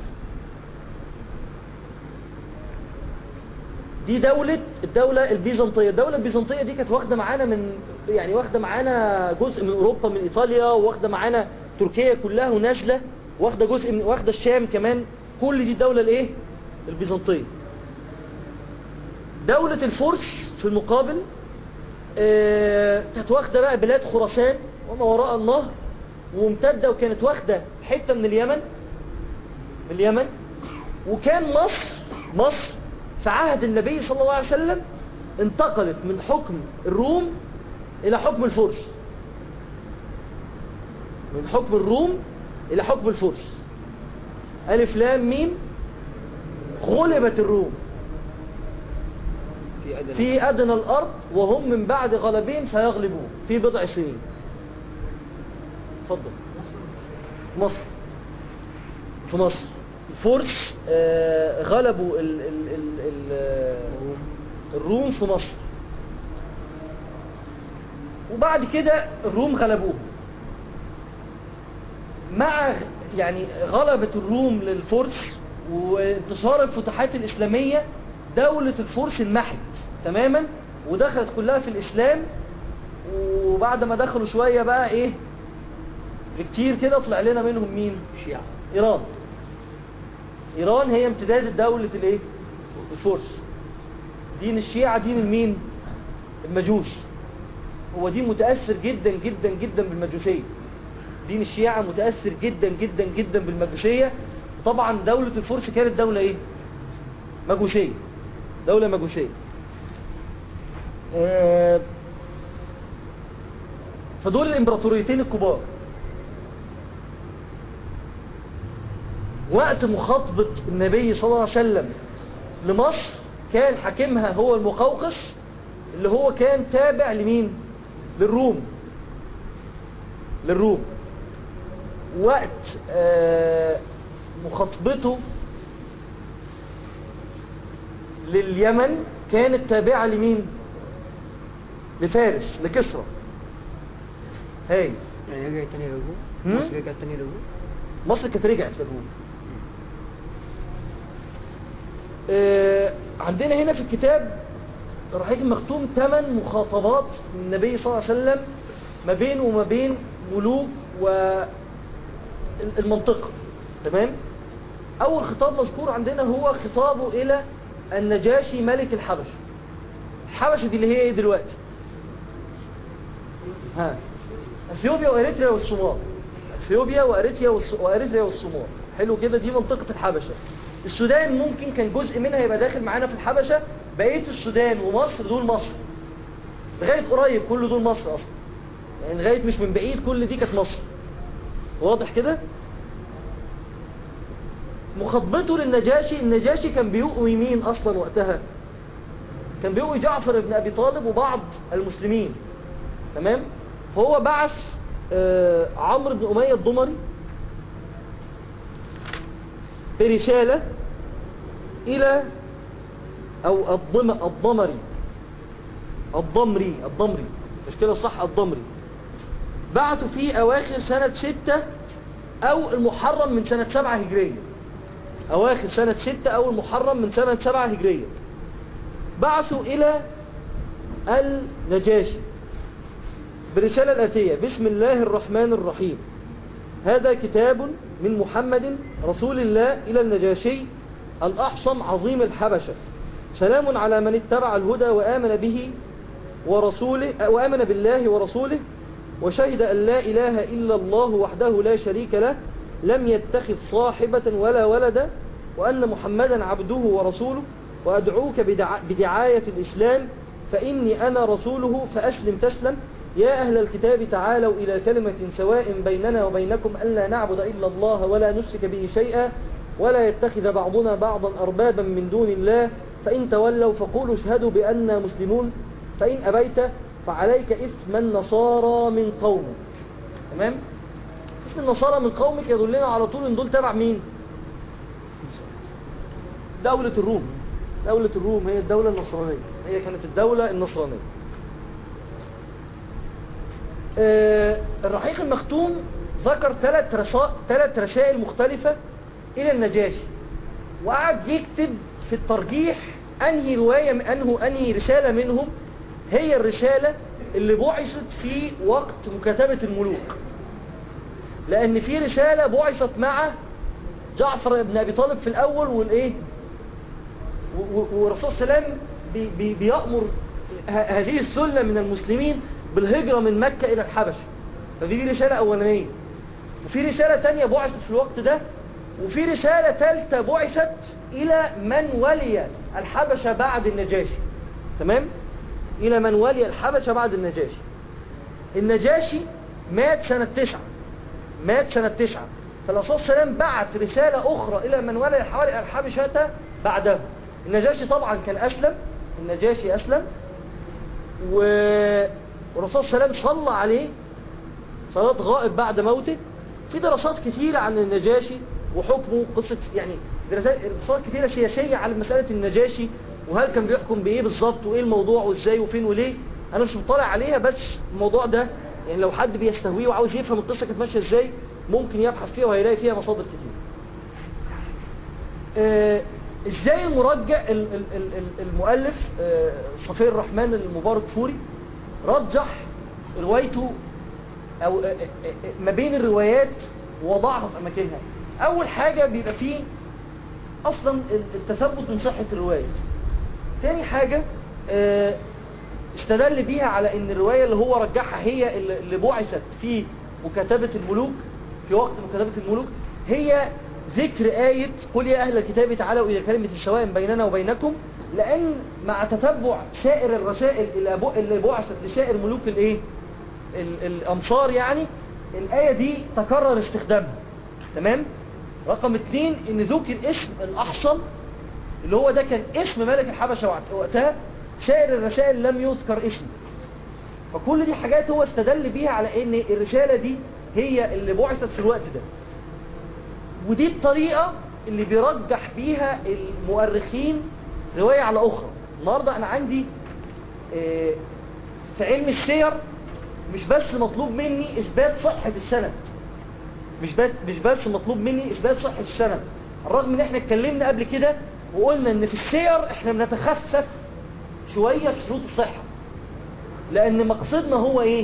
دي دولة الدولة البيزنطية الدولة البيزنطية دي كانت واخدة معانا من يعني واخدة معانا جزء من أوروبا من إيطاليا واخدة معانا تركيا كلها ونازلة واخدة جزء من واخدة الشام كمان كل دي الدولة الايه البيزنطية دولة الفرس في المقابل آه كانت واخدة بقى بلاد خراسان وما وراء النهر وممتدة وكانت واخدة حتة من اليمن من اليمن وكان مصر مصر في عهد النبي صلى الله عليه وسلم انتقلت من حكم الروم الى حكم الفرس من حكم الروم الى حكم الفرس ألف لام ميم غلبت الروم في أدنى في أدنى الأرض وهم من بعد غلبهم سيغلبون في بضع سنين اتفضل مصر في مصر الفرس آه، غلبوا ال ال ال ال آه، الروم في مصر وبعد كده الروم غلبوهم مع يعني غلبة الروم للفرس وانتشار الفتوحات الإسلامية دولة الفرس انمحت تماما ودخلت كلها في الإسلام وبعد ما دخلوا شوية بقى ايه بكتير كده طلع لنا منهم مين شيعة إيران ايران هي امتداد دولة الايه الفرس دين الشيعة دين المين المجوس هو دين متأثر جدا جدا جدا بالمجوسية دين الشيعة متأثر جدا جدا جدا بالمجوسية طبعا دولة الفرس كانت دولة ايه مجوسية دولة مجوسية آه، فدول الامبراطوريتين الكبار وقت مخاطبة النبي صلى الله عليه وسلم لمصر كان حاكمها هو المقوقس اللي هو كان تابع لمين للروم للروم وقت آه، مخاطبته لليمن كانت تابعة لمين لفارس لكسرى هاي يعني رجعت تاني للروم هم؟ مصر رجعت تاني للروم مصر كانت رجعت للروم آه، عندنا هنا في الكتاب رحيق المختوم ثمان مخاطبات من النبي صلى الله عليه وسلم ما بينه وما بين ملوك والمنطقة تمام أول خطاب مذكور عندنا هو خطابه إلى النجاشي ملك الحبشة الحبشة دي اللي هي إيه دلوقتي ها اثيوبيا واريتريا والصومال اثيوبيا واريتريا والص- واريتريا والصومال حلو كده دي منطقة الحبشة السودان ممكن كان جزء منها يبقى داخل معانا في الحبشة بقية السودان ومصر دول مصر لغاية قريب كل دول مصر اصلا يعني لغاية مش من بعيد كل دي كانت مصر واضح كده مخاطبته للنجاشي النجاشي كان بيقوي مين اصلا وقتها كان بيقوي جعفر بن ابي طالب وبعض المسلمين تمام فهو بعث آه، عمرو بن أمية الضمري برسالة إلى أو الضم الضمري الضمري الضمري مش كده صح الضمري بعثوا في أواخر سنة ستة أو المحرم من سنة سبعة هجرية أواخر سنة ستة أو المحرم من سنة سبعة هجرية بعثوا إلى النجاشي برسالة الآتية بسم الله الرحمن الرحيم هذا كتاب من محمد رسول الله إلى النجاشي الأحصم عظيم الحبشة سلام على من اتبع الهدى وآمن به ورسوله وآمن بالله ورسوله وشهد أن لا إله إلا الله وحده لا شريك له لم يتخذ صاحبة ولا ولدا وأن محمدا عبده ورسوله وأدعوك بدع... بدعاية الإسلام فإني أنا رسوله فأسلم تسلم يا أهل الكتاب تعالوا إلى كلمة سواء بيننا وبينكم ألا نعبد إلا الله ولا نشرك به شيئا ولا يتخذ بعضنا بعضا أربابا من دون الله فإن تولوا فقولوا اشهدوا بأننا مسلمون فإن أبيت فعليك إثم النصارى من قومك تمام اسم النصارى من قومك يدلنا على طول ان دول تبع مين دولة الروم دولة الروم هي الدولة النصرانية هي كانت الدولة النصرانية آه، الرحيق المختوم ذكر ثلاث رسا... ثلاث رسائل مختلفة إلى النجاشي وقعد يكتب في الترجيح أنهي رواية أنه أنهي رسالة منهم هي الرسالة اللي بعثت في وقت مكاتبة الملوك لأن في رسالة بعثت مع جعفر بن أبي طالب في الأول والإيه و- و- والرسول صلى الله عليه وسلم بي بي بيأمر ه- هذه السلة من المسلمين بالهجرة من مكة إلى الحبشة فدي رسالة أولانية وفي رسالة تانية بعثت في الوقت ده وفي رسالة ثالثة بعثت إلى من ولي الحبشة بعد النجاشي تمام؟ إلى من ولي الحبشة بعد النجاشي النجاشي مات سنة تسعة مات سنة تسعة فالرسول صلى الله عليه وسلم بعت رسالة أخرى إلى من ولي الحوالي الحبشة بعده النجاشي طبعا كان أسلم النجاشي أسلم و- والرسول صلى الله عليه وسلم صلى عليه صلاة غائب بعد موته في دراسات كثيرة عن النجاشي وحكمه قصة يعني دراسات دراسات كثيرة سياسية على مسألة النجاشي وهل كان بيحكم بإيه بالظبط وإيه الموضوع وإزاي وفين وليه أنا مش مطلع عليها بس الموضوع ده يعني لو حد بيستهويه وعاوز يفهم القصة كانت ماشية إزاي ممكن يبحث فيها وهيلاقي فيها مصادر كتير آه، ازاي المرجع ال- ال- ال- ال- المؤلف آه، صفي الرحمن المبارك فوري رجح روايته او آه، آه، آه، ما بين الروايات ووضعها في اماكنها اول حاجة بيبقى فيه اصلا التثبت من صحة الرواية تاني حاجة آه، استدل بيها على ان الرواية اللي هو رجحها هي اللي اللي بعثت في مكاتبة الملوك في وقت مكاتبة الملوك هي ذكر آية قل يا أهل الكتاب تعالوا إلى كلمة سواء بيننا وبينكم لأن مع تتبع سائر الرسائل اللي بو- اللي بعثت لسائر ملوك الإيه ال- الأمصار يعني الآية دي تكرر استخدامها تمام رقم اتنين ان ذكر اسم الأحصن اللي هو ده كان اسم ملك الحبشة وقت- وقتها سائر الرسائل لم يذكر اسمه فكل دي حاجات هو استدل بيها على ان الرسالة دي هي اللي بعثت في الوقت ده ودي الطريقة اللي بيرجح بيها المؤرخين رواية على أخرى النهاردة أنا عندي آه، في علم السير مش بس مطلوب مني إثبات صحة السند مش بس مش بس مطلوب مني إثبات صحة السند الرغم إن إحنا اتكلمنا قبل كده وقلنا إن في السير إحنا بنتخفف شوية في شروط الصحة لأن مقصدنا هو إيه؟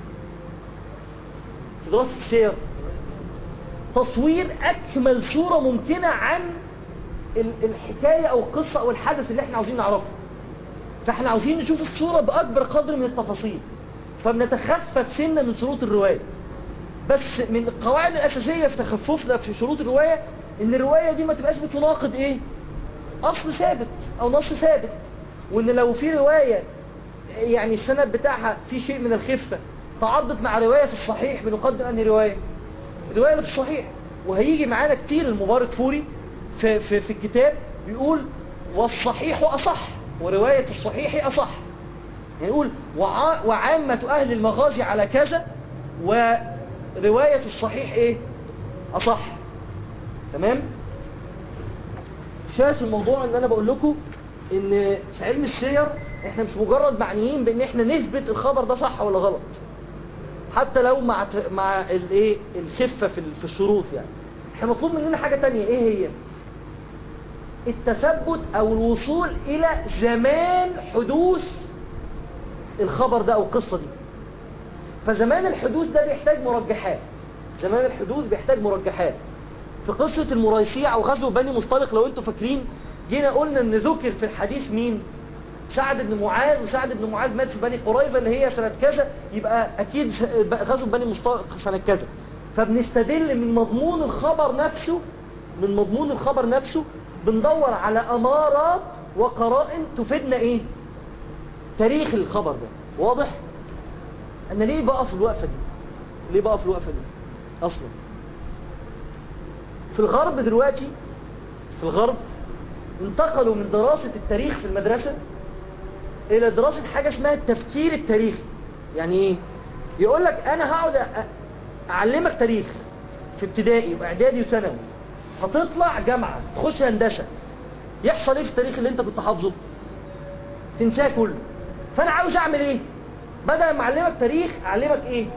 في دراسة السير تصوير أكمل صورة ممكنة عن ال- الحكاية أو القصة أو الحدث اللي احنا عاوزين نعرفه فاحنا عاوزين نشوف الصورة بأكبر قدر من التفاصيل فبنتخفف سنة من شروط الرواية بس من القواعد الأساسية في تخففنا في شروط الرواية إن الرواية دي ما تبقاش بتناقض إيه أصل ثابت أو نص ثابت وإن لو في رواية يعني السند بتاعها في شيء من الخفة تعارضت مع رواية في الصحيح بنقدم أنهي رواية الرواية اللي في الصحيح وهيجي معانا كتير المبارك فوري في, في, في الكتاب بيقول والصحيح أصح ورواية الصحيح أصح يعني يقول وع... وعامة أهل المغازي على كذا ورواية الصحيح إيه أصح تمام شاهد الموضوع ان انا بقول لكم ان في علم السير احنا مش مجرد معنيين بان احنا نثبت الخبر ده صح ولا غلط حتى لو مع ت- مع الايه الخفه في ال- في الشروط يعني احنا مطلوب مننا حاجه تانية ايه هي التثبت او الوصول الى زمان حدوث الخبر ده او القصه دي فزمان الحدوث ده بيحتاج مرجحات زمان الحدوث بيحتاج مرجحات في قصة المريسيع او غزو بني مصطلق لو انتوا فاكرين جينا قلنا ان ذكر في الحديث مين سعد بن معاذ وسعد بن معاذ مات في بني قريظة اللي هي سنة كذا يبقى اكيد س- غزو بني مصطلق سنة كذا فبنستدل من مضمون الخبر نفسه من مضمون الخبر نفسه بندور على امارات وقرائن تفيدنا ايه تاريخ الخبر ده واضح انا ليه بقى في الوقفة دي ليه بقى في الوقفة دي اصلا في الغرب دلوقتي في الغرب انتقلوا من دراسة التاريخ في المدرسة الى دراسة حاجة اسمها التفكير التاريخي يعني ايه يقول لك انا هقعد أ- اعلمك تاريخ في ابتدائي واعدادي وثانوي هتطلع جامعة تخش هندسة يحصل ايه في التاريخ اللي انت كنت حافظه تنساه كله فانا عاوز اعمل ايه بدل ما اعلمك تاريخ اعلمك ايه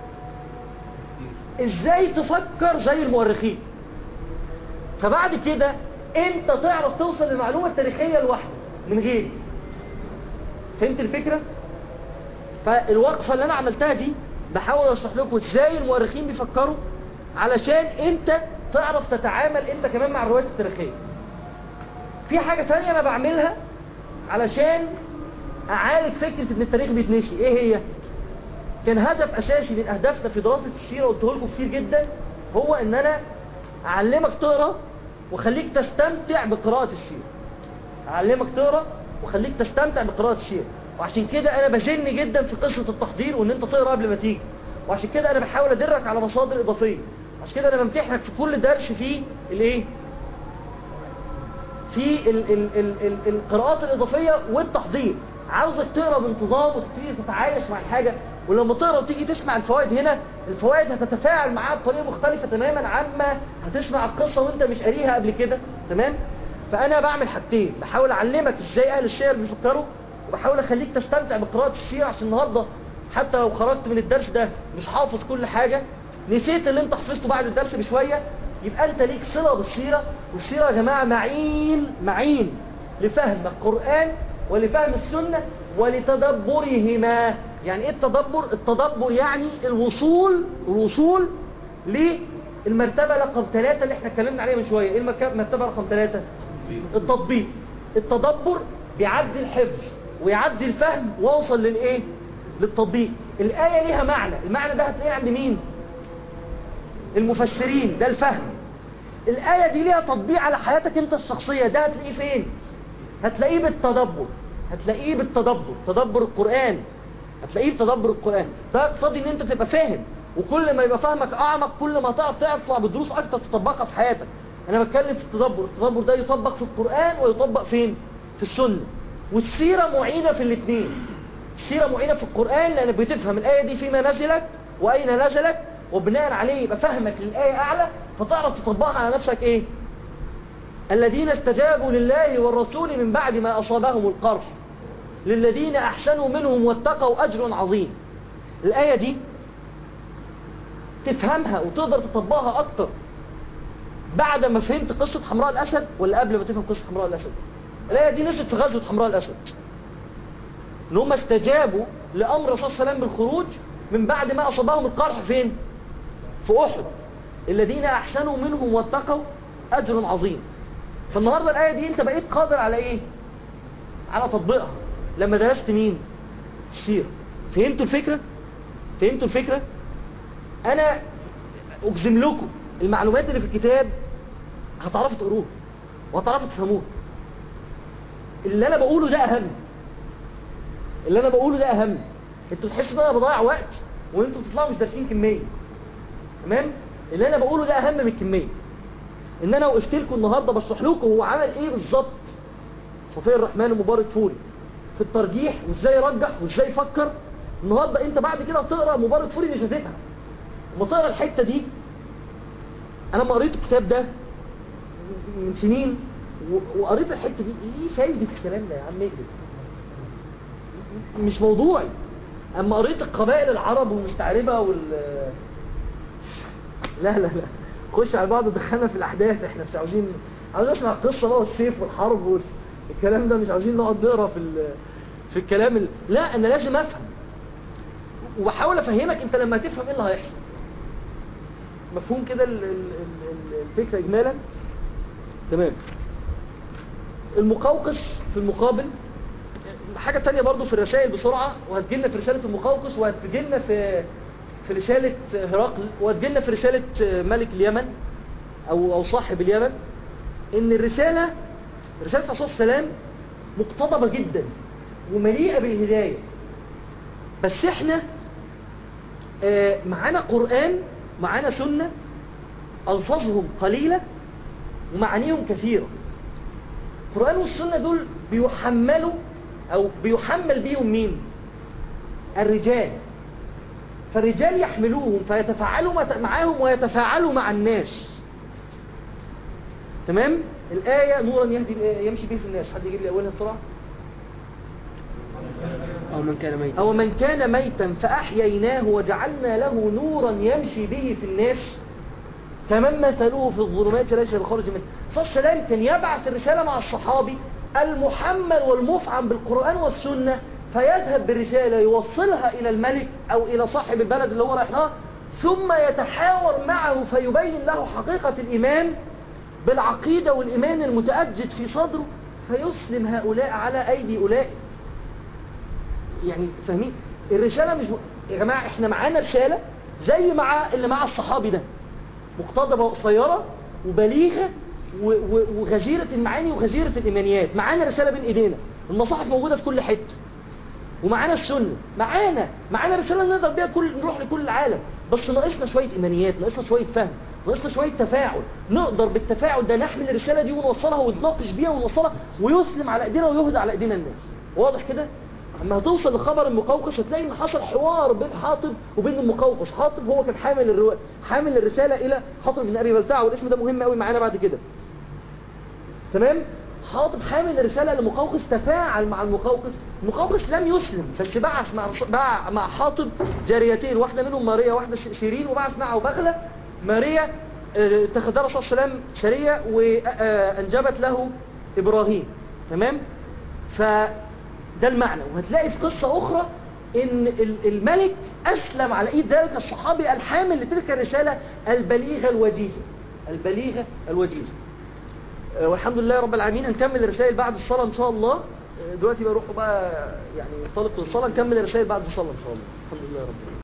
ازاي تفكر زي المؤرخين فبعد كده انت تعرف توصل للمعلومة التاريخية لوحدك من غيري فهمت الفكرة فالوقفة اللي انا عملتها دي بحاول اشرح لكم ازاي المؤرخين بيفكروا علشان انت تعرف تتعامل انت كمان مع الروايات التاريخية في حاجة ثانية انا بعملها علشان اعالج فكرة ان التاريخ بيتنسي ايه هي كان هدف اساسي من اهدافنا في دراسة السيرة قلته لكم كتير جدا هو ان انا اعلمك تقرا وخليك تستمتع بقراءة السيرة اعلمك تقرا وخليك تستمتع بقراءة السيرة وعشان كده انا بزن جدا في قصة التحضير وان انت تقرا قبل ما تيجي وعشان كده انا بحاول ادرك على مصادر اضافية عشان كده انا بمتحنك في كل درس فيه الايه في ال ال ال ال القراءات الإضافية والتحضير عاوزك تقرا بانتظام وتبتدي تتعايش مع الحاجة ولما تقرا وتيجي تسمع الفوائد هنا الفوائد هتتفاعل معاها بطريقة مختلفة تماما عما هتسمع القصة وانت مش قاريها قبل كده تمام فأنا بعمل حاجتين بحاول أعلمك ازاي أهل السير بيفكروا وبحاول أخليك تستمتع بقراءة السيرة عشان النهاردة حتى لو خرجت من الدرس ده مش حافظ كل حاجة نسيت اللي انت حفظته بعد الدرس بشوية يبقى انت ليك صلة بالسيرة والسيرة يا جماعة معين معين لفهم القرآن ولفهم السنة ولتدبرهما يعني ايه التدبر التدبر يعني الوصول الوصول المرتبة رقم ثلاثة اللي احنا اتكلمنا عليها من شوية ايه المرك- المرتبة رقم ثلاثة التطبيق التدبر بيعدي الحفظ ويعدي الفهم واوصل للايه للتطبيق الآية ليها معنى المعنى ده هتلاقيه عند مين المفسرين ده الفهم الآية دي ليها تطبيق على حياتك انت الشخصية ده هتلاقيه فين هتلاقيه بالتدبر هتلاقيه بالتدبر تدبر القرآن هتلاقيه بتدبر القرآن ده يقتضي ان انت تبقى فاهم وكل ما يبقى فهمك اعمق كل ما تعرف تطلع بالدروس اكتر تطبقها في حياتك انا بتكلم في التدبر التدبر ده يطبق في القرآن ويطبق فين في السنة والسيرة معينة في الاثنين السيرة معينة في القرآن لأنك بتفهم الآية دي فيما نزلت وأين نزلت وبناء عليه يبقى فهمك للآية أعلى فتعرف تطبقها على نفسك إيه الذين استجابوا لله والرسول من بعد ما أصابهم القرح للذين أحسنوا منهم واتقوا أجر عظيم الآية دي تفهمها وتقدر تطبقها أكتر بعد ما فهمت قصة حمراء الأسد ولا قبل ما تفهم قصة حمراء الأسد الآية دي نزلت في غزوة حمراء الأسد ان هم استجابوا لأمر الرسول صلى الله عليه وسلم بالخروج من بعد ما أصابهم القرح فين في أحد الذين أحسنوا منهم واتقوا أجر عظيم فالنهاردة الآية دي أنت بقيت قادر على إيه على تطبيقها لما درست مين السيرة فهمتوا الفكرة فهمتوا الفكرة أنا أجزم لكم المعلومات اللي في الكتاب هتعرفوا تقروها وهتعرفوا تفهموها اللي أنا بقوله ده أهم اللي انا بقوله ده اهم انتوا تحسوا ان انا بضيع وقت وانتوا بتطلعوا مش دارسين كميه تمام اللي انا بقوله ده اهم من الكميه ان انا وقفت لكم النهارده بشرح لكم هو عمل ايه بالظبط صفي الرحمن ومبارك فوري في الترجيح وازاي يرجح وازاي يفكر النهارده انت بعد كده بتقرا مبارك فوري مش هتفهم لما تقرا الحته دي انا لما قريت الكتاب ده من سنين و- وقريت الحته دي ايه فايده الكلام ده يا عم اقلب مش موضوعي اما قريت القبائل العرب والمستعربة وال لا لا لا خش على بعض ودخلنا في الاحداث احنا مش عاوزين عاوزين نسمع القصة بقى والسيف والحرب والكلام ده مش عاوزين نقعد نقرا في ال... في الكلام ال... لا انا لازم افهم وبحاول افهمك انت لما تفهم ايه اللي هيحصل مفهوم كده ال... ال... ال- الفكرة اجمالا تمام المقوقس في المقابل حاجة تانية برضو في الرسائل بسرعة وهتجيلنا في رسالة المقوقس وهتجيلنا في في رسالة هرقل وهتجيلنا في رسالة ملك اليمن أو أو صاحب اليمن إن الرسالة رسالة الرسول صلى الله عليه وسلم مقتضبة جدا ومليئة بالهداية بس احنا آه، معانا قرآن معانا سنة ألفاظهم قليلة ومعانيهم كثيرة القرآن والسنة دول بيحملوا أو بيحمل بيهم مين الرجال فالرجال يحملوهم فيتفاعلوا مت- معاهم ويتفاعلوا مع الناس تمام الآية نورا يهدي يمشي به في الناس حد يجيب لي أولها بسرعة أو من كان ميتا أو من كان ميتا فأحييناه وجعلنا له نورا يمشي به في الناس كمن مثلوه في الظلمات ليس بخارج منه صلى الله عليه وسلم كان يبعث الرسالة مع الصحابي المحمل والمفعم بالقرآن والسنة فيذهب بالرسالة يوصلها إلى الملك أو إلى صاحب البلد اللي هو رايح لها ثم يتحاور معه فيبين له حقيقة الإيمان بالعقيدة والإيمان المتأجد في صدره فيسلم هؤلاء على أيدي أولئك يعني فاهمين الرسالة مش يا جماعة احنا معانا رسالة زي مع اللي مع الصحابي ده مقتضبة قصيرة وبليغة و- و- وغزيرة المعاني وغزيرة الإيمانيات معانا رسالة بين إيدينا المصاحف موجودة في كل حتة ومعانا السنة معانا معانا رسالة نقدر بيها كل نروح لكل العالم بس ناقصنا شوية إيمانيات ناقصنا شوية فهم ناقصنا شوية تفاعل نقدر بالتفاعل ده نحمل الرسالة دي ونوصلها ونتناقش بيها ونوصلها ويسلم على ايدينا ويهدى على ايدينا الناس واضح كده اما هتوصل لخبر المقوقس هتلاقي ان حصل حوار بين حاطب وبين المقوقس حاطب هو كان حامل الرو... حامل الرسالة الى حاطب بن ابي بلتع والاسم ده مهم قوي معانا بعد كده تمام حاطب حامل الرسالة لمقوقس تفاعل مع المقوقس المقوقس لم يسلم بس بعث مع مع, مع حاطب جاريتين واحدة منهم ماريا واحدة شيرين وبعث معه بغلة ماريا آه، اتخذها الرسول صلى الله عليه وسلم سرية وأنجبت له إبراهيم تمام فده المعنى وهتلاقي في قصة أخرى ان ال- الملك اسلم على ايد ذلك الصحابي الحامل لتلك الرسالة البليغة الوجيزة البليغة الوجيزة آه، والحمد لله رب العالمين هنكمل الرسائل بعد الصلاة ان شاء الله آه، دلوقتي بروحوا بقى يعني انطلق للصلاة نكمل الرسائل بعد الصلاة ان شاء الله الحمد لله رب العالمين